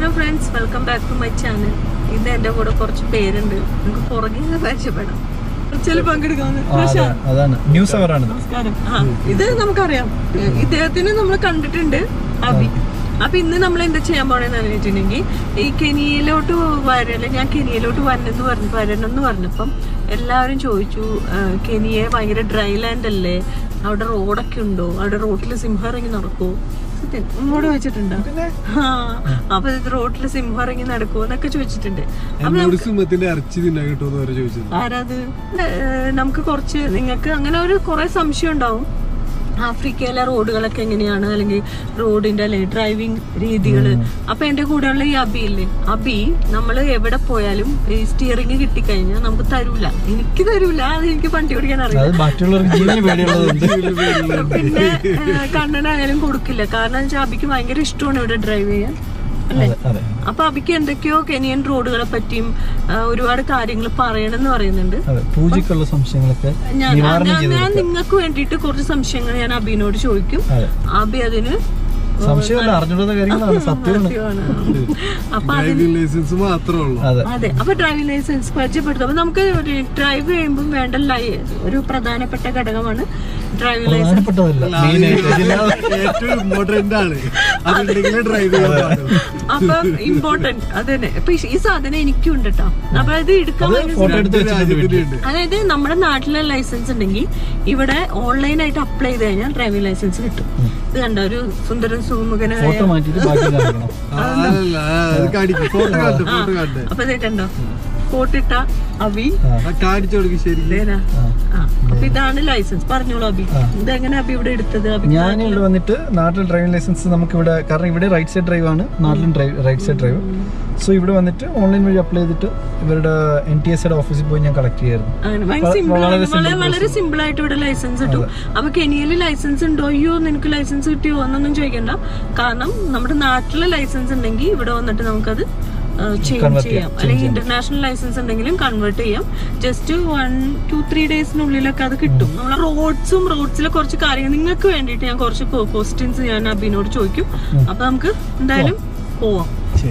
Hello friends welcome back to my channel ഇന്ന് എന്റെ കൂടെ കുറച്ച് പേരുണ്ട് നമുക്ക് പുറകെ നിന്ന് പരിചയപ്പെടാം ചില പങ്കെടുക്കാവുന്ന ആ, അതെ, അതാണ് ന്യൂസ് അവറാണിത് നമസ്കാരം ആ ഇത് നമുക്കറിയാം ഇദ്ദേഹത്തിന് നമ്മൾ കണ്ടിട്ടുണ്ട് അബി അപ്പൊ ഇന്ന് നമ്മൾ എന്താ ചെയ്യാൻ പോണെന്ന് പറഞ്ഞിട്ടുണ്ടെങ്കിൽ ഈ കെനിയയിലോട്ട് വരല് ഞാൻ കെനിയയിലോട്ട് വരണമെന്ന് പറഞ്ഞു വരണം എന്ന് പറഞ്ഞപ്പം എല്ലാവരും ചോദിച്ചു ആ, കെനിയ ഭയങ്കര ഡ്രൈ ലാൻഡ് അല്ലേ അവിടെ റോഡൊക്കെ ഉണ്ടോ അവിടെ റോട്ടിൽ സിംഹം ഇറങ്ങി നടക്കുമോ സത്യം ഇങ്ങോട്ട് ചോദിച്ചിട്ടുണ്ടോ ആ അപ്പൊ ഇത് റോട്ടിൽ സിംഹം ഇറങ്ങി നടക്കുമോ എന്നൊക്കെ ചോദിച്ചിട്ടുണ്ട് അപ്പൊ എന്നോട് സിംഹത്തിന്റെ ഇറച്ചി തിന്നാൻ കിട്ടുമെന്ന് വരെ ചോദിച്ചത് ആരാത് ഏഹ് നമുക്ക് കുറച്ച് നിങ്ങൾക്ക് അങ്ങനെ ഒരു കുറെ സംശയം ഉണ്ടാവും ആഫ്രിക്കയിലെ റോഡുകളൊക്കെ എങ്ങനെയാണ് അല്ലെങ്കിൽ റോഡിന്റെ അല്ലെ ഡ്രൈവിംഗ് രീതികൾ അപ്പൊ എന്റെ കൂടെയുള്ള ഈ അബി ഇല്ലേ അബി നമ്മൾ എവിടെ പോയാലും ഈ സ്റ്റിയറിംഗ് കിട്ടിക്കഴിഞ്ഞാൽ നമുക്ക് തരൂല എനിക്ക് തരൂല അത് എനിക്ക് വണ്ടി ഓടിക്കാൻ അറിയില്ല അത് മറ്റുള്ളവർക്ക് ജീവന് പേടിയുള്ളതുണ്ട് പിന്നെ ഏഹ് കണ്ണനായാലും കൊടുക്കില്ല കാരണം വെച്ചാൽ അബിക്ക് ഭയങ്കര ഇഷ്ടമാണ് ഇവിടെ ഡ്രൈവ് ചെയ്യാൻ അല്ലേ അതെ അതെ അപ്പൊ അബിക്ക് എന്തൊക്കെയോ കെനിയൻ റോഡുകളെ പറ്റിയും ആ, ഒരുപാട് കാര്യങ്ങൾ പറയണമെന്ന് പറയുന്നുണ്ട് അതെ പൂജയ്ക്കുള്ള സംശയങ്ങളൊക്കെ ഞാൻ നിവാരണം ഞാൻ- ചെയ്ത് ഞാൻ നിങ്ങൾക്ക് വേണ്ടിയിട്ട് കുറച്ച് സംശയങ്ങൾ ഞാൻ അബിനോട് ചോദിക്കും അതെ അബി അതിന് സംശയമല്ല അറിഞ്ഞിടുന്ന കാര്യങ്ങളാണ് സത്യമാണ് സത്യമാണ്. അപ്പൊ അത് ഡ്രൈവിംഗ് ലൈസൻസ് മാത്രമേ ഉള്ളൂ അതെ അതെ അപ്പൊ ഡ്രൈവിംഗ് ലൈസൻസ് പരിചയപ്പെടുത്തും അപ്പൊ നമുക്ക് ഒരു ഡ്രൈവ് ചെയ്യുമ്പോൾ വേണ്ട ലൈ ഒരു പ്രധാനപ്പെട്ട ഘടകമാണ് ഡ്രൈവിംഗ് ലൈസൻസ് പ്രധാനപ്പെട്ടതല്ല മെയിൻ ആയിട്ട് ഇതില്ലാതെ ഏറ്റവും ഇമ്പോർട്ടന്റ് ആണ് അതുണ്ടെങ്കിലേ ഡ്രൈവ് ചെയ്യാൻ പാടുള്ളൂ. അപ്പൊ ഇമ്പോർട്ടന്റ് അതന്നെ ഇപ്പൊ ഈ- ഈ സാധനം എനിക്കും ഉണ്ട് കേട്ടോ അപ്പൊ ഇത് എടുക്കാൻ അത് ഭയങ്കര ഫോട്ടോ എടുത്ത് വെച്ചിട്ടുണ്ട് വീട്ടിൽ രാജ്യത്തിനുണ്ട് അതായത് നമ്മുടെ നാട്ടിലെ ലൈസൻസ് ഉണ്ടെങ്കിൽ ഇവിടെ ഓൺലൈനായിട്ട് അപ്ലൈ ചെയ്ത് കഴിഞ്ഞാൽ ഡ്രൈവിംഗ് ലൈസൻസ് കിട്ടും ഇത് കണ്ട ഒരു സുന്ദരൻ സുമുഖനായ ഫോട്ടോ മാറ്റിയിട്ട് ബാക്കി കാണിക്കണം ആ, അല്ലല്ല ആ, അത് കാണിക്കും ഫോട്ടോ കണ്ട് ഫോട്ടോ കണ്ട് അപ്പൊ ഇതേ കണ്ടോ കോട്ടിട്ട അബി ആ, ആ കാണിച്ചു കൊടുക്കും ശരി ഇതേനാ ആ. ആ അപ്പൊ ഇതാണ് ലൈസൻസ് പറഞ്ഞോളൂ അബി ഇതെങ്ങനെ അബി ഇവിടെ എടുത്തത് അബി ഞാൻ ഇവിടെ വന്നിട്ട് നാട്ടിൽ ഡ്രൈവിംഗ് ലൈസൻസ് നമുക്ക് ഇവിടെ കാരണം ഇവിടെ റൈറ്റ് സൈഡ് ഡ്രൈവ് ആണ് നാട്ടിലും drive right side drive so ഇവിടെ വന്നിട്ട് ഓൺലൈൻ വഴി അപ്ലൈ ചെയ്തിട്ട് ഇവരുടെ എൻ ടി എസ് ഓഫീസിൽ പോയി ഞാൻ കളക്ട് ചെയ്യായിരുന്നു അങ്ങനെ ഭയങ്കര സിമ്പിൾ ആണ് വളരെ വളരെ സിമ്പിൾ ആയിട്ട് ഇവിടെ ലൈസൻസ് കിട്ടും അപ്പൊ കെനിയയിൽ ലൈസൻസ് ഉണ്ടോ അയ്യോ നിനക്ക് ലൈസൻസ് കിട്ടിയോ എന്നൊന്നും ചോദിക്കണ്ട കാരണം നമ്മുടെ നാട്ടിലെ ലൈസൻസ് ഉണ്ടെങ്കിൽ ഇവിടെ വന്നിട്ട് നമുക്കത് ചേഞ്ച് ചെയ്യാം അല്ലെങ്കിൽ ഇന്റർനാഷണൽ ലൈസൻസ് ഉണ്ടെങ്കിലും കൺവേർട്ട് ചെയ്യാം ജസ്റ്റ് വൺ ടു ത്രീ ഡേയ്സിനുള്ളിലൊക്കെ അത് കിട്ടും നമ്മളെ റോഡ്സും റോഡ്സിലെ കുറച്ച് കാര്യങ്ങൾ നിങ്ങൾക്ക് വേണ്ടിയിട്ട് ഞാൻ കുറച്ച് ക്വസ്റ്റ്യൻസ് ഞാൻ അബിനോട് ചോദിക്കും അപ്പൊ നമുക്ക് എന്തായാലും പോവാം ശരി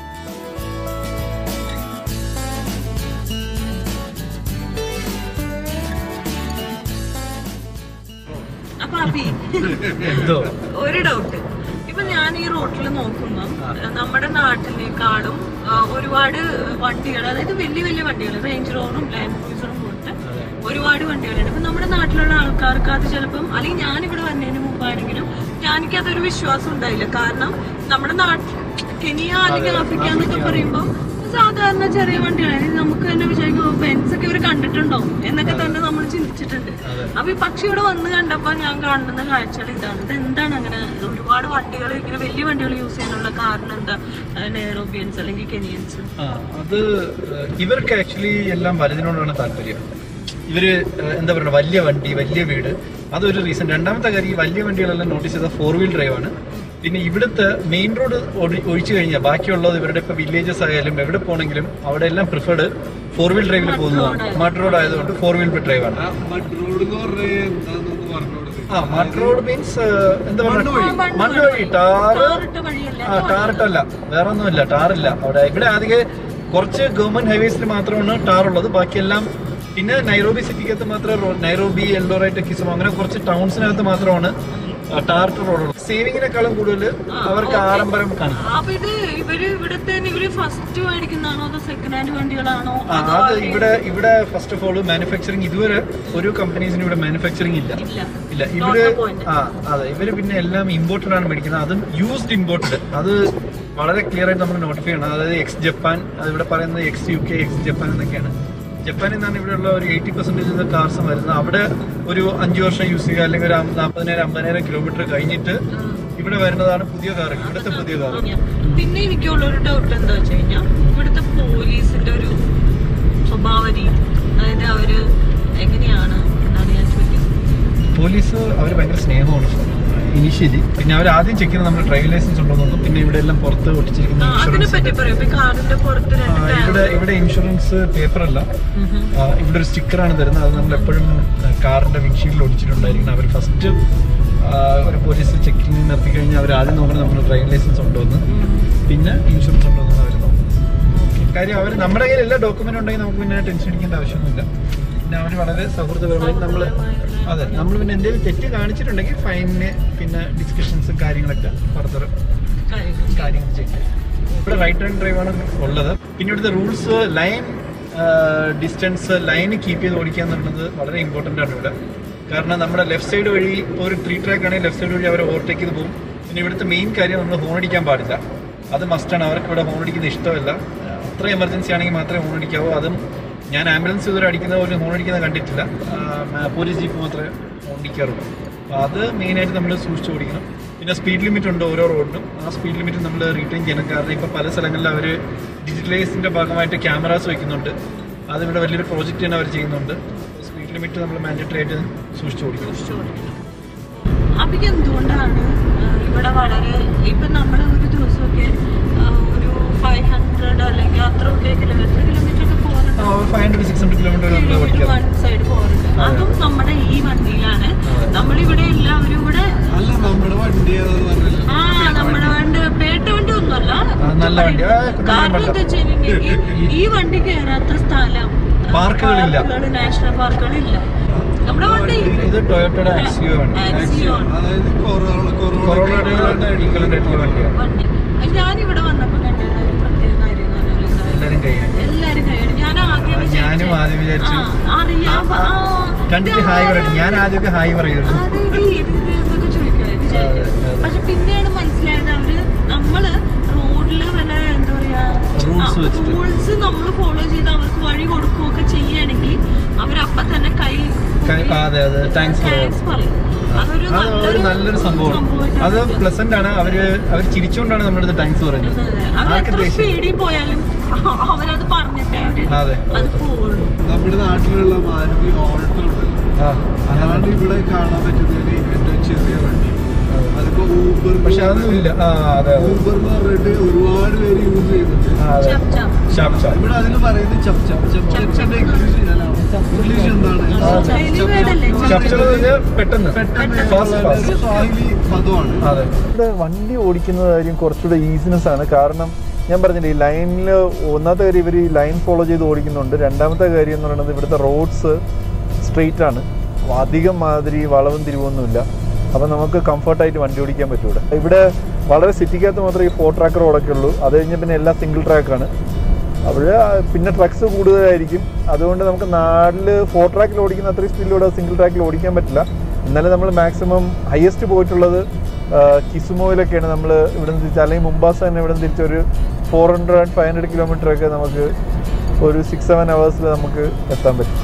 അപ്പൊ അബി എന്തോ ഒരു ഡൗട്ട് ഇപ്പൊ ഞാൻ ഈ റോട്ടിൽ നോക്കുമ്പം നമ്മുടെ നാട്ടിലേക്കാളും ആ, ഒരുപാട് വണ്ടികൾ അതായത് വലിയ വലിയ വണ്ടികൾ റേഞ്ച് റോഡും ലാൻഡ് ക്രൂസറും പോലത്തെ ഒരുപാട് വണ്ടികളുണ്ട് ഇപ്പൊ നമ്മുടെ നാട്ടിലുള്ള ആൾക്കാർക്ക് അത് ചിലപ്പം അല്ലെങ്കിൽ ഞാനിവിടെ വന്നതിന് മുമ്പാണെങ്കിലും ഞാനിക്ക് അതൊരു വിശ്വാസം ഉണ്ടായില്ല കാരണം നമ്മുടെ നാട്ടിൽ കെനിയ അല്ലെങ്കിൽ ആഫ്രിക്ക എന്നൊക്കെ പറയുമ്പോൾ സാധാരണ ചെറിയ വണ്ടികളാണ് നമുക്ക് തന്നെ വിചാരിക്കും ബെൻസ് ഒക്കെ ഇവർ കണ്ടിട്ടുണ്ടോ എന്നൊക്കെ തന്നെ നമ്മൾ ചിന്തിച്ചിട്ടുണ്ട് അപ്പൊ ഈ പക്ഷി ഇവിടെ വന്ന് കണ്ടപ്പോ ഞാൻ കാണുന്ന കാഴ്ചകൾ ഇതാണ് ഇത് എന്താണ് അങ്ങനെ ഒരുപാട് വണ്ടികൾ ഇങ്ങനെ വലിയ വണ്ടികൾ യൂസ് ചെയ്യാനുള്ള കാരണം എന്താ നെയറോബിയൻസ് അല്ലെങ്കിൽ കെനിയൻസ് ആ, അത് ഏഹ്, ഇവർക്ക് ആക്ച്വലി എല്ലാം വലുതിനോടാണ് താല്പര്യം ഇവര് ഏഹ്, എന്താ പറയുക വലിയ വണ്ടി വലിയ വീട് അതൊരു റീസൺ രണ്ടാമത്തെ കാര്യം ഈ വലിയ വണ്ടികളെല്ലാം നോട്ടീസ് ചെയ്ത ഫോർ വീൽ ഡ്രൈവ് ആണ് പിന്നെ ഇവിടുത്തെ മെയിൻ റോഡ് ഒഴിച്ചു കഴിഞ്ഞാൽ ബാക്കിയുള്ളത് ഇവരുടെ ഇപ്പൊ വില്ലേജസ് ആയാലും എവിടെ പോകണമെങ്കിലും അവിടെ എല്ലാം പ്രിഫേർഡ് ഫോർ വീൽ ഡ്രൈവിൽ പോകുന്നതാണ് മഡ് റോഡ് ആയതുകൊണ്ട് ഫോർ വീൽ ഡ്രൈവ് ആണ് ആ മഡ് റോഡ് എന്ന് പറഞ്ഞാൽ എന്താന്ന് പറഞ്ഞു കൊടുക്കും ആ മഡ് റോഡ് മീൻസ് എന്താ പറയുക മണ്ണ് വഴി ടാറ് ടാറിട്ട വഴിയല്ല ആ ടാറിട്ടല്ല വേറെ ഒന്നുമില്ല ടാറില്ല അവിടെ ഇവിടെ അധികം കുറച്ച് ഗവൺമെന്റ് ഹൈവേസിൽ മാത്രമാണ് ടാർ ഉള്ളത് ബാക്കിയെല്ലാം പിന്നെ നൈറോബി സിറ്റിക്കകത്ത് മാത്രമേ റോ- നൈറോബി എൽഡോറൈറ്റ് കിസുമോ അങ്ങനെ കുറച്ച് ടൗൺസിനകത്ത് മാത്രമാണ് ടാർട്ട് റോഡുള്ളത് സേവിങ്ങിനേക്കാളും കൂടുതൽ അവർക്ക് ആഡംബരം കാണിക്കും അപ്പൊ ഇത് ഇവര് ഇവിടുത്തെ തന്നെ ഇവര് ഫസ്റ്റ് മേടിക്കുന്നതാണോ അതോ സെക്കൻഡ് ഹാൻഡ് വണ്ടികളാണോ ആ, അത് ഇവിടെ ഇവിടെ ഫസ്റ്റ് ഓഫ് ഓൾ മാനുഫാക്ചറിങ് ഇതുവരെ ഒരു കമ്പനീസിനും ഇവിടെ മാനുഫാക്ചറിങ് ഇല്ല ഇല്ല ഇല്ല ഇവര് Not the point. ആ അതെ ഇവര് പിന്നെ എല്ലാം ഇമ്പോർട്ടഡ് ആണ് മേടിക്കുന്നത് അതും യൂസ്ഡ് ഇമ്പോർട്ടഡ് അത് വളരെ ക്ലിയർ ആയിട്ട് നമ്മൾ നോട്ടിഫൈ ചെയ്യണം അതായത് എക്സ് ജപ്പാൻ അത് ഇവിടെ പറയുന്നത് ex U K ex Japan എന്നൊക്കെയാണ് ജപ്പാനിൽ നിന്നാണ് ഇവിടെയുള്ള ഒരു എയ്റ്റി പെർസെന്റേജ് കാർസ് വരുന്നത് അവിടെ ഒരു അഞ്ചു വർഷം യൂസ് ചെയ്യുക അല്ലെങ്കിൽ ഒരു നാൽപ്പതിനായിരം അമ്പതിനായിരം കിലോമീറ്റർ കഴിഞ്ഞിട്ട് ഇവിടെ വരുന്നതാണ് പുതിയ കാർ ഇവിടുത്തെ പുതിയ കാർ പിന്നെ എനിക്കുള്ള ഒരു ഡൗട്ട് എന്താ വെച്ച് കഴിഞ്ഞാൽ ഇവിടുത്തെ പോലീസിന്റെ ഒരു സ്വഭാവ രീതി അതായത് അവര് എങ്ങനെയാണ് എന്നാണ് ഞാൻ ചോദിക്കുന്നത് പോലീസ് അവർ ഭയങ്കര സ്നേഹമാണ് ഇനിഷ്യലി പിന്നെ അവർ ആദ്യം ചെക്ക് ചെയ്യുന്നത് നമ്മൾ ഡ്രൈവിംഗ് ലൈസൻസ് ഉണ്ടോ നോക്കും പിന്നെ ഇവിടെ എല്ലാം പുറത്ത് ഒട്ടിച്ചിരിക്കുന്ന ആ, അതിനെ ഇൻഷുറൻസ് പറ്റി പറയാം ഇപ്പൊ കാറിന്റെ പുറത്ത് ആ, രണ്ട് ഇവിടെ ഇവിടെ ഇൻഷുറൻസ് പേപ്പർ അല്ല ആ, ഇവിടെ ഒരു സ്റ്റിക്കറാണ് തരുന്നത് അത് നമ്മൾ എപ്പോഴും കാറിന്റെ വിൻഷീൽഡിൽ ഒടിച്ചിട്ടുണ്ടായിരിക്കണം അവർ ഫസ്റ്റ് ആ, ഒരു പോലീസ് ചെക്കിങ് നിർത്തി കഴിഞ്ഞാൽ അവർ ആദ്യം നോക്കണം നമ്മൾ ഡ്രൈവിംഗ് ലൈസൻസ് ഉണ്ടോ എന്ന് പിന്നെ ഇൻഷുറൻസ് ഉണ്ടോ എന്ന് അവർ നോക്കും കാര്യം അവർ നമ്മുടെ കയ്യിൽ എല്ലാ ഡോക്യുമെന്റ് ഉണ്ടെങ്കിൽ നമുക്ക് പിന്നെ ടെൻഷൻ അടിക്കേണ്ട ആവശ്യമൊന്നുമില്ല പിന്നെ അവർ വളരെ സൗഹൃദപരമായി നമ്മൾ അതെ നമ്മൾ പിന്നെ എന്തെങ്കിലും തെറ്റ് കാണിച്ചിട്ടുണ്ടെങ്കിൽ ഫൈനിന് പിന്നെ ഡിസ്കഷൻസും കാര്യങ്ങളൊക്കെ ഫർദർ കാര്യങ്ങൾ ചെയ്യും ഇവിടെ റൈറ്റ് ഹാൻഡ് ഡ്രൈവ് ആണ് ഉള്ളത് പിന്നെ ഇവിടുത്തെ rules line distance line keep ചെയ്ത് ഓടിക്കുക എന്നുള്ളത് വളരെ ഇമ്പോർട്ടൻ്റ് ആണ് ഇവിടെ കാരണം നമ്മുടെ ലെഫ്റ്റ് സൈഡ് വഴി ഇപ്പോൾ ഒരു ത്രീ ട്രാക്ക് ആണെങ്കിൽ ലെഫ്റ്റ് സൈഡ് വഴി അവർ ഓവർടേക്ക് ചെയ്ത് പോകും പിന്നെ ഇവിടുത്തെ മെയിൻ കാര്യം നമ്മൾ ഹോൺ അടിക്കാൻ പാടില്ല അത് മസ്റ്റാണ് അവർക്ക് ഇവിടെ ഹോൺ അടിക്കുന്നത് ഇഷ്ടമല്ല അത്ര എമർജൻസി ആണെങ്കിൽ മാത്രമേ ഹോൺ അടിക്കാവൂ അതും ഞാൻ ആംബുലൻസ് ഇതുവരെ അടിക്കുന്ന പോലും ഹോൺ അടിക്കുന്നത് കണ്ടിട്ടില്ല ആ, പോലീസ് ജീപ്പ് മാത്രമേ ഹോൺ അടിക്കാറുള്ളൂ അപ്പോൾ അത് മെയിനായിട്ട് നമ്മൾ സൂക്ഷിച്ച് ഓടിക്കണം പിന്നെ സ്പീഡ് ലിമിറ്റ് ഉണ്ട് ഓരോ റോഡിനും ആ സ്പീഡ് ലിമിറ്റ് നമ്മൾ റീറ്റെയിൻ ചെയ്യണം കാരണം ഇപ്പോൾ പല സ്ഥലങ്ങളിലും അവർ ഡിജിറ്റലൈസിൻ്റെ ഭാഗമായിട്ട് ക്യാമറാസ് വയ്ക്കുന്നുണ്ട് അതിവിടെ വലിയൊരു പ്രോജക്റ്റ് തന്നെ അവർ ചെയ്യുന്നുണ്ട് സ്പീഡ് ലിമിറ്റ് നമ്മൾ മാൻഡറ്ററി ആയിട്ട് സൂക്ഷിച്ച് ഓടിക്കണം അപ്പിക്ക് എന്തുകൊണ്ടാണ് ആ, ഇവിടെ വളരെ ഇപ്പൊ നമ്മൾ ഒരു ദിവസമൊക്കെ ആ, ഒരു ഫൈവ് ഹൺഡ്രഡ് അല്ലെങ്കിൽ അത്രയൊക്കെ കിലോമീറ്റർ കിലോമീറ്റർ ഒക്കെ പോകാറുണ്ട് five hundred six hundred kilometre നമ്മൾ കിലോമീറ്റർ ഓടിക്കാം വൺ സൈഡ് പോകാറുണ്ട് അതും നമ്മുടെ ഈ വണ്ടിയിലാണ് നമ്മളിവിടെ എല്ലാവരും ഇവിടെ അല്ല നമ്മുടെ വണ്ടി ഏതാന്ന് പറഞ്ഞില്ല ആ നമ്മുടെ വണ്ടി പേട്ട വണ്ടി ഒന്നുമല്ല ആ, നല്ല വണ്ടി. ആ, കുട്ടനാടൻ കാരണം വണ്ടി. എന്താ വെച്ചിട്ടുണ്ടെങ്കിൽ ഈ വണ്ടി കയറാത്ത സ്ഥലം പാർക്കുകളില്ല. പാർക്കുകള്, നാഷണൽ പാർക്കുകളില്ല നമ്മുടെ വണ്ടി ഇത് ടൊയോട്ടയുടെ ആക്സിയോ ആണ് ആക്സിയോ ആണ്. അതായത് കൊറോണ കൊറോണയുടെ ഈക്വലന്റ് ആയിട്ടുള്ള വണ്ടിയാണ് വണ്ടി ഞാനിവിടെ വന്നപ്പോ കണ്ടിരുന്ന ഒരു പ്രത്യേക കാര്യം എന്ന് പറഞ്ഞാൽ എന്താ? എല്ലാവരും കഴിയും എല്ലാരും കഴിയണം ഞാൻ ആദ്യം വിചാരിച്ചേ- ഞാനും ആദ്യം വിചാരിച്ചു. ആ, അറിയാം ആ, കണ്ടിട്ട് ഹായ് പറയും ഞാൻ ആദ്യമൊക്കെ ഹായ് പറയുമായിരുന്നു അത് ഇത് ഇത് ഇത് എന്നൊക്കെ ചോദിക്കുവാ, വിചാരിക്കും. അതെ, അതെ. പക്ഷെ പിന്നെയാണ് മനസ്സിലായത് അവര് നമ്മള് റോഡില് വല്ല എന്താ പറയാ Rules വെച്ചിട്ട്. റൂൾസ് നമ്മൾ ഫോളോ ചെയ്ത് അവർക്ക് വഴി കൊടുക്കുകയൊക്കെ ചെയ്യുകയാണെങ്കിൽ അവരപ്പൊ തന്നെ കൈ കൈ- ആ, അതെ അതെ താങ്ക്സ് താങ്ക്സ് പറയും അതൊരു അത് ഒരു നല്ലൊരു സംഭവമാണ് സംഭവമായിട്ടാണ് അത് എനിക്ക് പ്ലസന്റ് ആണ് അവര് അവർ ചിരിച്ചുകൊണ്ടാണ് നമ്മുടെ അടുത്ത് താങ്ക്സ് പറയുന്നത് അവർ ആർക്ക് എത്ര ദേഷ്യം സ്പീഡിൽ പോയാലും അവരത് പറഞ്ഞിട്ടേ അവര് അതെ. അത് പോവുള്ളൂ നമ്മുടെ നാട്ടിലുള്ള മാരുതി ഓൾട്ടോ ഉണ്ടല്ലോ ആ അങ്ങനെ അതാണ് ഇവിടെ കാണാൻ പറ്റുന്നതിൽ ഏറ്റവും ചെറിയ വണ്ടി അതിപ്പോ ഊബർ പക്ഷെ അതൊന്നും ഇല്ല ആ അതെ അതെ ഊബർ എന്ന് പറഞ്ഞിട്ട് ഒരുപാട് പേര് യൂസ് ചെയ്യുന്നുണ്ട് ആ, അതെ ചപ്പ് ചപ്പ്. ഷാപ്പ് ഷാപ്പ് ഇവിടെ അതിന് പറയുന്നത് ചപ്പ് ചപ്പ് ചപ്പ് ചപ്പ് ചപ്പിന്റെ ഇംഗ്ലീഷ് ഇംഗ്ലീഷ് എന്താണ് ആ, ചൈനീ വേർഡല്ലേ? ഷാപ്പ് ഷാപ്പ് എന്ന് പറഞ്ഞാൽ പെട്ടെന്ന് ഫാസ്റ്റ് ഫാസ്റ്റ് ഒരു സ്വാഹിലി പദമാണ് അതെ ഇവിടെ വണ്ടി ഓടിക്കുന്ന കാര്യം കുറച്ചുകൂടെ ഈസിനെസ് ആണ് കാരണം ഞാൻ പറഞ്ഞില്ലേ ഈ ലൈനിൽ ഒന്നാമത്തെ കാര്യം ഇവർ ഈ ലൈൻ ഫോളോ ചെയ്ത് ഓടിക്കുന്നുണ്ട് രണ്ടാമത്തെ കാര്യം എന്ന് പറയുന്നത് ഇവിടുത്തെ റോഡ്സ് സ്ട്രെയിറ്റ് ആണ് അധികം മാതിരി വളവും തിരിവൊന്നുമില്ല അപ്പം നമുക്ക് കംഫർട്ടായിട്ട് വണ്ടി ഓടിക്കാൻ പറ്റും ഇവിടെ ഇവിടെ വളരെ സിറ്റിക്കകത്ത് മാത്രമേ ഈ ഫോർ ട്രാക്ക് റോഡൊക്കെ ഉള്ളൂ അത് കഴിഞ്ഞ് പിന്നെ എല്ലാം സിംഗിൾ ട്രാക്കാണ് അവിടെ പിന്നെ ട്രക്സ് കൂടുതലായിരിക്കും അതുകൊണ്ട് നമുക്ക് നാട്ടിൽ ഫോർ ട്രാക്കിൽ ഓടിക്കുന്ന അത്രയും സ്പീഡിലൂടെ സിംഗിൾ ട്രാക്കിൽ ഓടിക്കാൻ പറ്റില്ല എന്നാലും നമ്മൾ മാക്സിമം ഹയസ്റ്റ് പോയിട്ടുള്ളത് ആ, കിസുമോയിലൊക്കെയാണ് നമ്മൾ ഇവിടെ നിന്ന് തിരിച്ച് അല്ലെങ്കിൽ മുംബാസ തന്നെ ഇവിടെ നിന്ന് തിരിച്ച് ഒരു four hundred five hundred kilometre ഒക്കെ നമുക്ക് ഒരു സിക്സ് സെവൻ അവേഴ്സിൽ നമുക്ക് എത്താൻ പറ്റും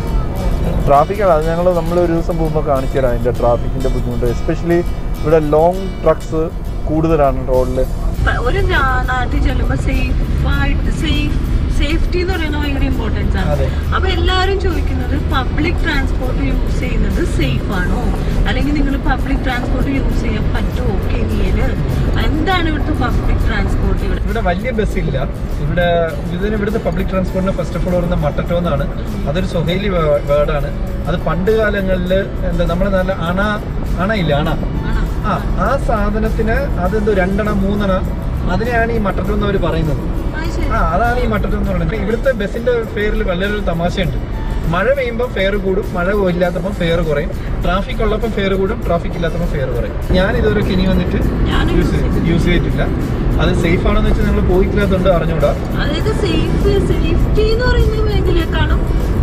ട്രാഫിക്കാണ് അത് ഞങ്ങൾ നമ്മൾ ഒരു ദിവസം പോകുമ്പോൾ കാണിച്ചു തരാം അതിൻ്റെ ട്രാഫിക്കിൻ്റെ ബുദ്ധിമുട്ട് എസ്പെഷ്യലി ഇവിടെ ലോങ് ട്രക്സ് കൂടുതലാണ് റോഡിൽ പ- ഒരു നാ- നാട്ടിൽ ചെല്ലുമ്പോ സേഫ് ആയിട്ട് സേഫ് സേഫ്റ്റി എന്ന് പറയുന്നത് ഭയങ്കര ഇമ്പോർട്ടൻസ് ആണ് അതെ. അപ്പൊ എല്ലാവരും ചോദിക്കുന്നത് പബ്ലിക് ട്രാൻസ്പോർട്ട് യൂസ് ചെയ്യുന്നത് സേഫ് ആണോ അല്ലെങ്കിൽ നിങ്ങൾ പബ്ലിക് ട്രാൻസ്പോർട്ട് യൂസ് ചെയ്യാൻ പറ്റുമോ കെനിയയില് എന്താണ് ഇവിടുത്തെ പബ്ലിക് ട്രാൻസ്പോർട്ട് ഇവിടെ ഇവിടെ വലിയ ബസ് ഇല്ല ഇവിടെ ഇതിന് ഇവിടുത്തെ പബ്ലിക് ട്രാൻസ്പോർട്ടിന് ഫസ്റ്റ് ഓഫ് ഓൾ വരുന്ന മട്ടറ്റോ എന്നാണ് അതൊരു സൊഹൈലി വേർഡാണ് അത് പണ്ട് കാലങ്ങളിൽ എന്താ നമ്മുടെ നല്ല അണ അണ ഇല്ല അണ ആണോ ആ ആ സാധനത്തിന് അതെന്തോ രണ്ടെണ്ണ മൂന്നെണ്ണ അതിനെയാണ് ഈ മട്ടറ്റോ എന്ന് അവർ പറയുന്നത് ആ, ശരി. ആ അതാണ് ഈ മട്ടറ്റോ എന്ന് പറയുന്നത് ഇവിടുത്തെ ബസ്സിന്റെ ഫെയറിൽ വലിയൊരു തമാശയുണ്ട് മഴ പെയ്യുമ്പോൾ ഫെയർ കൂടും മഴ ഇല്ലാത്തപ്പോൾ ഫെയർ കുറയും ട്രാഫിക് ഉള്ളപ്പോൾ ഫെയർ കൂടും ട്രാഫിക് ഇല്ലാത്തപ്പോൾ ഫെയർ കുറയും ഞാൻ ഇതുവരെ കെനി വന്നിട്ട് ഞാനും യൂസ് use ചെയ്തിട്ടില്ല. യൂസ് ചെയ്തിട്ടില്ല അത് സേഫ് ആണെന്ന് വെച്ചാൽ ഞങ്ങൾ പോയിട്ടില്ലാത്തതുകൊണ്ട് അറിഞ്ഞൂടാ അതായത് സേഫ് സേഫ്റ്റി എന്ന് പറയുന്ന മേഖലയെക്കാളും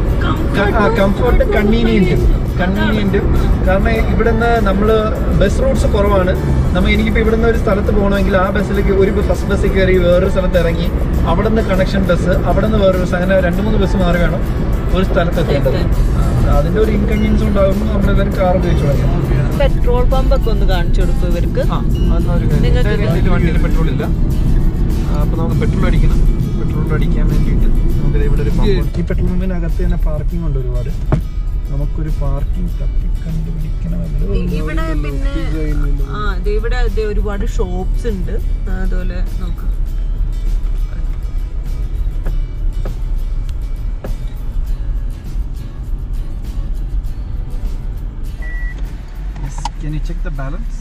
കംഫർട്ട് കൺവീനിയൻറ്റ് കൺവീനിയൻറ്റ് കാരണം ഇവിടുന്ന് നമ്മൾ ബസ് റൂട്ട്സ് കുറവാണ് നമ്മൾ എനിക്കിപ്പോൾ ഇവിടുന്ന് ഒരു സ്ഥലത്ത് പോകണമെങ്കിൽ ആ ബസ്സിലേക്ക് ഒരു ഫസ്റ്റ് ബസ്സിൽ കയറി വേറൊരു സ്ഥലത്ത് ഇറങ്ങി അവിടെ നിന്ന് കണക്ഷൻ ബസ് അവിടെ നിന്ന് വേറൊരു ബസ് അങ്ങനെ രണ്ട് മൂന്ന് ബസ് മാറി വേണം ഒരു സ്ഥലത്ത് എത്തേണ്ടത് ആ, അതിൻ്റെ ഒരു ഇൻകൺവീനിയൻസ് ഉണ്ടാകുമ്പോൾ നമ്മളെല്ലാവരും കാർ ഉപയോഗിച്ച് തുടങ്ങി പെട്രോൾ പമ്പ് ഒക്കെ ഒന്ന് കാണിച്ചു കൊടുക്കും ഇവർക്ക് ആ അതൊരു കാര്യം നിങ്ങൾക്ക് എൻ്റെ കയ്യിൽ വണ്ടിയിൽ പെട്രോൾ ഇല്ല അപ്പോൾ നമുക്ക് പെട്രോൾ അടിക്കണം പെട്രോൾ അടിക്കാൻ വേണ്ടിയിട്ട് നമുക്ക് ഇവിടെ ഒരു പമ്പ് ഈ പെട്രോൾ പമ്പിനകത്ത് തന്നെ പാർക്കിംഗ് ഉണ്ട് ഒരുപാട് നമുക്കൊരു പാർക്കിംഗ് തപ്പി കണ്ടുപിടിക്കണമല്ലോ ഇ- ഇവിടെ പിന്നെ ആ ദേ ഇവിടെ ദേ ഒരുപാട് ഷോപ്സ് ഉണ്ട് ആ, അതുപോലെ നോക്ക് Yes, can you check the balance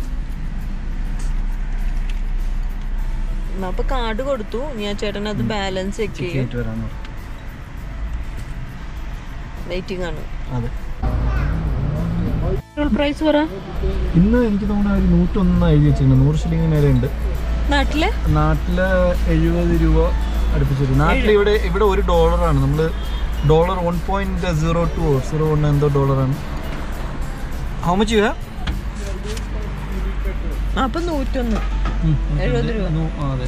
അപ്പൊ കാർഡ് കൊടുത്തു ഞാൻ ചേട്ടൻ അത് ബാലൻസ് ചെക്ക് ചെയ്യും ചെയ്തിട്ട് വരാന്ന് പറഞ്ഞു. വെയിറ്റിംഗ് ആണ് അതെ പെട്രോൾ പ്രൈസ് പറ ഇന്ന് എനിക്ക് തോന്നുന്നു ഒരു നൂറ്റൊന്ന് എഴുതി വെച്ചിട്ടുണ്ട് നൂറ് ഷില്ലിംഗ് മേലെ ഉണ്ട് നാട്ടില് നാട്ടില് എഴുപത് രൂപ അടുപ്പിച്ചിട്ട് നാട്ടിൽ ഇവിടെ ഇവിടെ ഒരു ഡോളറാണ് നമ്മൾ dollar one point zero two zero one എന്തോ ഡോളറാണ് ഹൗ മച്ച് യു ഹാവ് അപ്പൊ നൂറ്റൊന്ന് എഴുപത് രൂപ. അതെ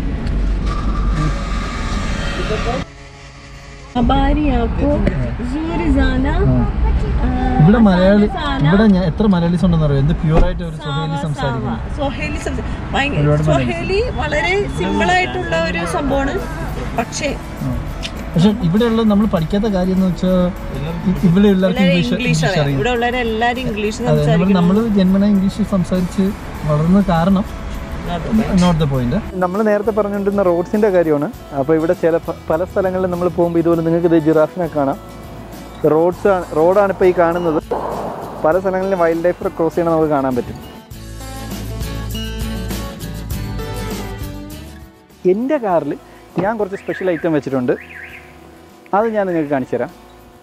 അബാരിയാക്കോ സൂരിസാന ഇവിടെ മലയാളി ഇവിടെ ഞാൻ എത്ര മലയാളീസ് ഉണ്ടെന്ന് അറിയാം എന്ത് പ്യൂർ ആയിട്ട് ഒരു സുഹേലി സംസാരിക്കുന്നു സൊഹേലി സംസ- ഭയങ്കര- സൊഹേലി വളരെ സിമ്പിൾ ആയിട്ടുള്ള ഒരു സംഭവമാണ് പക്ഷേ പക്ഷെ ഇവിടെയുള്ള നമ്മൾ പഠിക്കാത്ത കാര്യം എന്ന് വെച്ചാൽ ഇവിടെ എല്ലാവർക്കും ഇംഗ്ലീഷ് ഇംഗ്ലീഷ് ഇംഗ്ലീഷ് അറിയാം അറിയും ഇവിടെ ഉള്ളവരെല്ലാരും ഇംഗ്ലീഷ് അതെ നമ്മൾ സംസാരിക്കുന്നു നമ്മൾ ജന്മന ഇംഗ്ലീഷ് സംസാരിച്ച് വളർന്ന കാരണം നോട്ട് ദ പോയിന്റ് നമ്മൾ നേരത്തെ പറഞ്ഞുകൊണ്ടിരുന്ന റോഡ്സിന്റെ കാര്യമാണ് അപ്പോൾ ഇവിടെ ചില പ- പല സ്ഥലങ്ങളിലും നമ്മൾ പോകുമ്പോൾ ഇതുപോലെ നിങ്ങൾക്ക് ഇത് ജിറാഫിനെ കാണാം റോഡ്സ് ആണ് റോഡാണ് ഇപ്പോൾ ഈ കാണുന്നത് പല സ്ഥലങ്ങളിലും വൈൽഡ് ലൈഫ് ക്രോസ് ചെയ്യണം നമുക്ക് കാണാൻ പറ്റും എൻ്റെ കാറിൽ ഞാൻ കുറച്ച് സ്പെഷ്യൽ ഐറ്റം വെച്ചിട്ടുണ്ട് അത് ഞാൻ നിങ്ങൾക്ക് കാണിച്ചു തരാം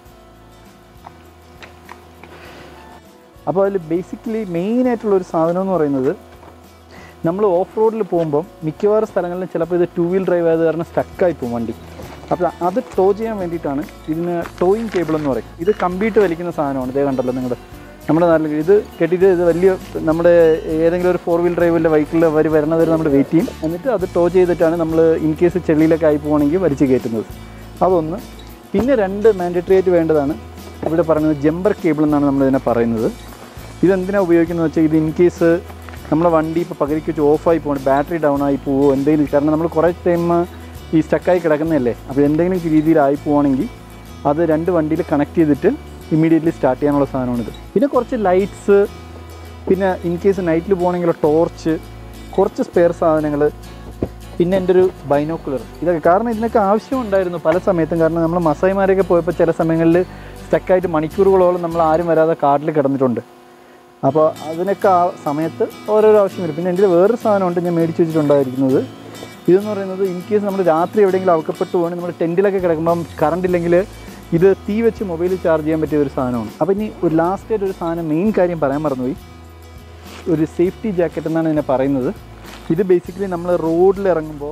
അപ്പോൾ അതിൽ ബേസിക്കലി മെയിനായിട്ടുള്ള ഒരു സാധനം എന്ന് പറയുന്നത് നമ്മൾ ഓഫ് റോഡിൽ പോകുമ്പം മിക്കവാറും സ്ഥലങ്ങളിലും ചിലപ്പോൾ ഇത് ടൂ വീൽ ഡ്രൈവ് ആയത് കാരണം സ്റ്റക്കായി പോകും വണ്ടി അപ്പോൾ അത് ടോ ചെയ്യാൻ വേണ്ടിയിട്ടാണ് ഇതിന് ടോയിങ് കേബിൾ എന്ന് പറയും ഇത് കമ്പ്യൂട്ടർ വലിക്കുന്ന സാധനമാണ് ഇതേ കണ്ടല്ലോ നിങ്ങൾ നമ്മുടെ നാട്ടിൽ ഇത് കെട്ടിയിട്ട് ഇത് വലിയ നമ്മുടെ ഏതെങ്കിലും ഒരു ഫോർ വീൽ ഡ്രൈവിൻ്റെ വെഹിക്കിളിൽ അവർ വരുന്നത് വരെ നമ്മൾ വെയിറ്റ് ചെയ്യും എന്നിട്ട് അത് ടോ ചെയ്തിട്ടാണ് നമ്മൾ ഇൻ കേസ് ചെളിയിലൊക്കെ ആയി പോവുകയാണെങ്കിൽ വലിച്ച് കയറ്റുന്നത് അതൊന്ന് പിന്നെ രണ്ട് മാൻഡറ്ററി ആയിട്ട് വേണ്ടതാണ് ഇവിടെ പറയുന്നത് ജമ്പർ കേബിൾ എന്നാണ് നമ്മൾ ഇതിനെ പറയുന്നത് ഇതെന്തിനാണ് ഉപയോഗിക്കുന്നത് വെച്ചാൽ ഇത് ഇൻ കേസ് നമ്മളെ വണ്ടി ഇപ്പോൾ പകുതിക്ക് വെച്ച് ഓഫായി പോകും ബാറ്ററി ഡൗൺ ആയി പോവോ എന്തെങ്കിലും കാരണം നമ്മൾ കുറേ ടൈം ഈ സ്റ്റക്കായി കിടക്കുന്നതല്ലേ അപ്പോൾ എന്തെങ്കിലും രീതിയിലായി പോവുകയാണെങ്കിൽ അത് രണ്ട് വണ്ടിയിൽ കണക്ട് ചെയ്തിട്ട് ഇമ്മീഡിയറ്റ്ലി സ്റ്റാർട്ട് ചെയ്യാനുള്ള സാധനമാണിത് പിന്നെ കുറച്ച് ലൈറ്റ്സ് പിന്നെ ഇൻ കേസ് നൈറ്റിൽ പോകണമെങ്കിൽ ടോർച്ച് കുറച്ച് സ്പെയർ സാധനങ്ങൾ പിന്നെ എൻ്റെ ഒരു ബൈനോക്കുലർ ഇതൊക്കെ കാരണം ഇതിനൊക്കെ ആവശ്യമുണ്ടായിരുന്നു പല സമയത്തും കാരണം നമ്മൾ മസായിമാരൊക്കെ പോയപ്പോൾ ചില സമയങ്ങളിൽ സ്റ്റക്കായിട്ട് മണിക്കൂറുകളോളം നമ്മൾ ആരും വരാതെ കാട്ടിൽ കിടന്നിട്ടുണ്ട് അപ്പോൾ അതിനൊക്കെ ആ സമയത്ത് ഓരോരോ ആവശ്യം വരും പിന്നെ എൻ്റെ വേറൊരു സാധനമുണ്ട് ഞാൻ മേടിച്ച് വെച്ചിട്ടുണ്ടായിരിക്കുന്നത് ഇതെന്ന് പറയുന്നത് ഇൻ കേസ് നമ്മൾ രാത്രി എവിടെയെങ്കിലും അവക്കപ്പെട്ടു പോകണമെങ്കിൽ നമ്മൾ ടെൻറ്റിലൊക്കെ കിടക്കുമ്പം കറണ്ട് ഇല്ലെങ്കിൽ ഇത് തീ വെച്ച് മൊബൈൽ ചാർജ് ചെയ്യാൻ പറ്റിയ ഒരു സാധനമാണ് അപ്പോൾ ഇനി ഒരു ലാസ്റ്റ് ആയിട്ട് ഒരു സാധനം മെയിൻ കാര്യം പറയാൻ മറന്നുപോയി ഒരു സേഫ്റ്റി ജാക്കറ്റ് എന്നാണ് ഇതിനെ പറയുന്നത് ഇത് ബേസിക്കലി നമ്മൾ റോഡിൽ ഇറങ്ങുമ്പോൾ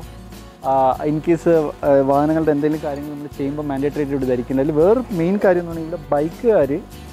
ഇൻ കേസ് വാഹനങ്ങളുടെ എന്തെങ്കിലും കാര്യങ്ങൾ നമ്മൾ ചെയ്യുമ്പോൾ മാൻഡേറ്ററി ആയിട്ട് ഇവിടെ ധരിക്കുന്നത് അതിൽ വേറെ മെയിൻ കാര്യം എന്ന് പറഞ്ഞാൽ ഇവിടെ ബൈക്കുകാർ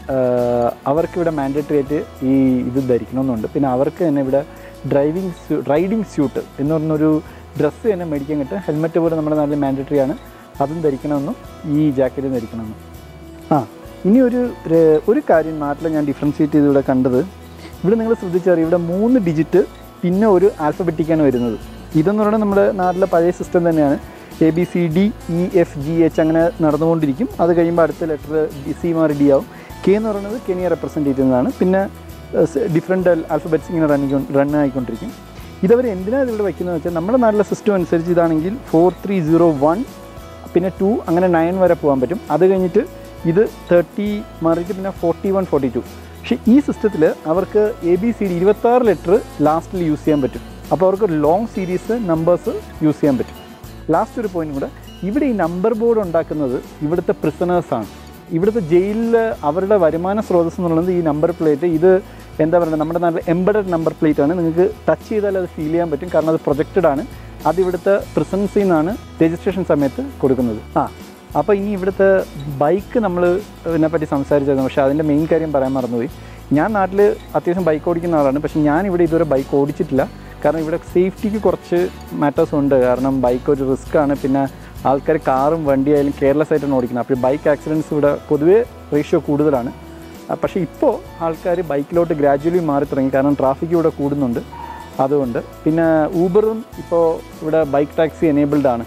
അവർക്ക് ഇവിടെ മാൻഡേറ്ററി ആയിട്ട് ഈ ഇത് ധരിക്കണമെന്നുണ്ട് പിന്നെ അവർക്ക് തന്നെ ഇവിടെ ഡ്രൈവിംഗ് റൈഡിങ് സ്യൂട്ട് എന്ന് പറഞ്ഞൊരു ഡ്രസ്സ് തന്നെ മേടിക്കാൻ കിട്ടും ഹെൽമെറ്റ് പോലെ നമ്മുടെ നാട്ടിൽ മാൻഡേറ്ററി ആണ് അതും ധരിക്കണമെന്നും ഈ ജാക്കറ്റും ധരിക്കണമെന്നും ആ ഇനി ഒരു ര- ഒരു കാര്യം നാട്ടിൽ ഞാൻ ഡിഫറൻഷിയേറ്റ് ചെയ്ത് ഇവിടെ കണ്ടത് ഇവിടെ നിങ്ങൾ ശ്രദ്ധിച്ചറിയാം ഇവിടെ മൂന്ന് ഡിജിറ്റ് പിന്നെ ഒരു ആൽഫബറ്റിക്കാണ് വരുന്നത് ഇതെന്ന് പറയുന്നത് നമ്മുടെ നാട്ടിലെ പഴയ സിസ്റ്റം തന്നെയാണ് A B C D E F G H അങ്ങനെ നടന്നുകൊണ്ടിരിക്കും അത് കഴിയുമ്പോൾ അടുത്ത ലെറ്റർ സി മാറി ഡി ആവും കെ എന്ന് പറയുന്നത് കെനിയെ റെപ്രസെൻറ്റ് ചെയ്യുന്നതാണ് പിന്നെ ഡിഫറെൻറ്റ് ആൽഫബറ്റ്സ് ഇങ്ങനെ റണ്ണിങ് റൺ ആയിക്കൊണ്ടിരിക്കും ഇതവർ എന്തിനാണ് ഇവിടെ വയ്ക്കുന്നത് വെച്ചാൽ നമ്മുടെ നാട്ടിലെ സിസ്റ്റം അനുസരിച്ച് ഇതാണെങ്കിൽ ഫോർ ത്രീ സീറോ വൺ പിന്നെ ടു അങ്ങനെ നയൻ വരെ പോകാൻ പറ്റും അത് കഴിഞ്ഞിട്ട് ഇത് തേർട്ടി മാറിയിട്ട് പിന്നെ ഫോർട്ടി വൺ ഫോർട്ടി ടു പക്ഷേ ഈ സിസ്റ്റത്തിൽ അവർക്ക് എ ബി സി ഡി ഇരുപത്താറ് ലെറ്റർ ലാസ്റ്റിൽ യൂസ് ചെയ്യാൻ പറ്റും അപ്പോൾ അവർക്ക് ലോങ് സീരീസ് നമ്പേഴ്സ് യൂസ് ചെയ്യാൻ പറ്റും ലാസ്റ്റ് ഒരു പോയിന്റ് കൂടെ ഇവിടെ ഈ നമ്പർ ബോർഡ് ഉണ്ടാക്കുന്നത് ഇവിടുത്തെ പ്രിസണേഴ്സാണ് ഇവിടുത്തെ ജയിലിൽ അവരുടെ വരുമാന സ്രോതസ് എന്നുള്ളത് ഈ നമ്പർ പ്ലേറ്റ് ഇത് എന്താ പറയുക നമ്മുടെ നാട്ടിൽ എംബഡഡ് നമ്പർ പ്ലേറ്റ് ആണ് നിങ്ങൾക്ക് ടച്ച് ചെയ്താൽ അത് ഫീൽ ചെയ്യാൻ പറ്റും കാരണം അത് പ്രൊജക്റ്റഡ് ആണ് അത് ഇവിടുത്തെ പ്രസൻസിൽ നിന്നാണ് രജിസ്ട്രേഷൻ സമയത്ത് കൊടുക്കുന്നത് ആ അപ്പോൾ ഇനി ഇവിടുത്തെ ബൈക്ക് നമ്മൾ ഇതിനെപ്പറ്റി സംസാരിച്ചായിരുന്നു പക്ഷേ അതിൻ്റെ മെയിൻ കാര്യം പറയാൻ മറന്നുപോയി ഞാൻ നാട്ടിൽ അത്യാവശ്യം ബൈക്ക് ഓടിക്കുന്ന ആളാണ് പക്ഷേ ഞാൻ ഇവിടെ ഇതുവരെ ബൈക്ക് ഓടിച്ചിട്ടില്ല കാരണം ഇവിടെ സേഫ്റ്റിക്ക് കുറച്ച് മാറ്റേഴ്സ് ഉണ്ട് കാരണം ബൈക്ക് ഒരു റിസ്ക് ആണ് പിന്നെ ആൾക്കാർ കാറും വണ്ടിയായാലും കെയർലെസ് ആയിട്ടാണ് ഓടിക്കുന്നത് അപ്പോൾ ബൈക്ക് ആക്സിഡൻറ്റ്സ് ഇവിടെ പൊതുവേ റേഷ്യോ കൂടുതലാണ് ആ, പക്ഷേ ഇപ്പോൾ ആൾക്കാർ ബൈക്കിലോട്ട് ഗ്രാജുവലി മാറി തുടങ്ങി കാരണം ട്രാഫിക് ഇവിടെ കൂടുന്നുണ്ട് അതുകൊണ്ട് പിന്നെ ഊബറും ഇപ്പോൾ ഇവിടെ ബൈക്ക് ടാക്സി എനേബിൾഡ് ആണ്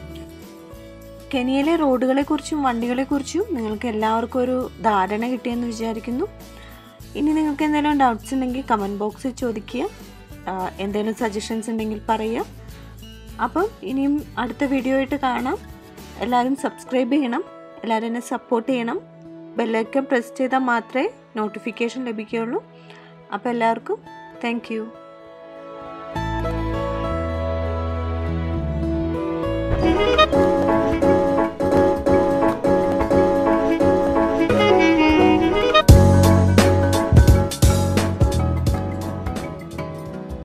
കെനിയയിലെ റോഡുകളെക്കുറിച്ചും വണ്ടികളെക്കുറിച്ചും നിങ്ങൾക്ക് എല്ലാവർക്കും ഒരു ധാരണ കിട്ടിയെന്ന് വിചാരിക്കുന്നു ഇനി നിങ്ങൾക്ക് എന്തെങ്കിലും ഡൗട്ട്സ് ഉണ്ടെങ്കിൽ കമൻറ്റ് ബോക്സിൽ ചോദിക്കുക ആഹ് എന്തെങ്കിലും സജഷൻസ് ഉണ്ടെങ്കിൽ പറയുക അപ്പം ഇനിയും അടുത്ത വീഡിയോ ആയിട്ട് കാണാം എല്ലാവരും സബ്സ്ക്രൈബ് ചെയ്യണം എല്ലാവരും എന്നെ സപ്പോർട്ട് ചെയ്യണം ബെല്ലൈക്കൺ പ്രസ് ചെയ്താൽ മാത്രമേ നോട്ടിഫിക്കേഷൻ ലഭിക്കുകയുള്ളൂ അപ്പോൾ എല്ലാവർക്കും താങ്ക് യു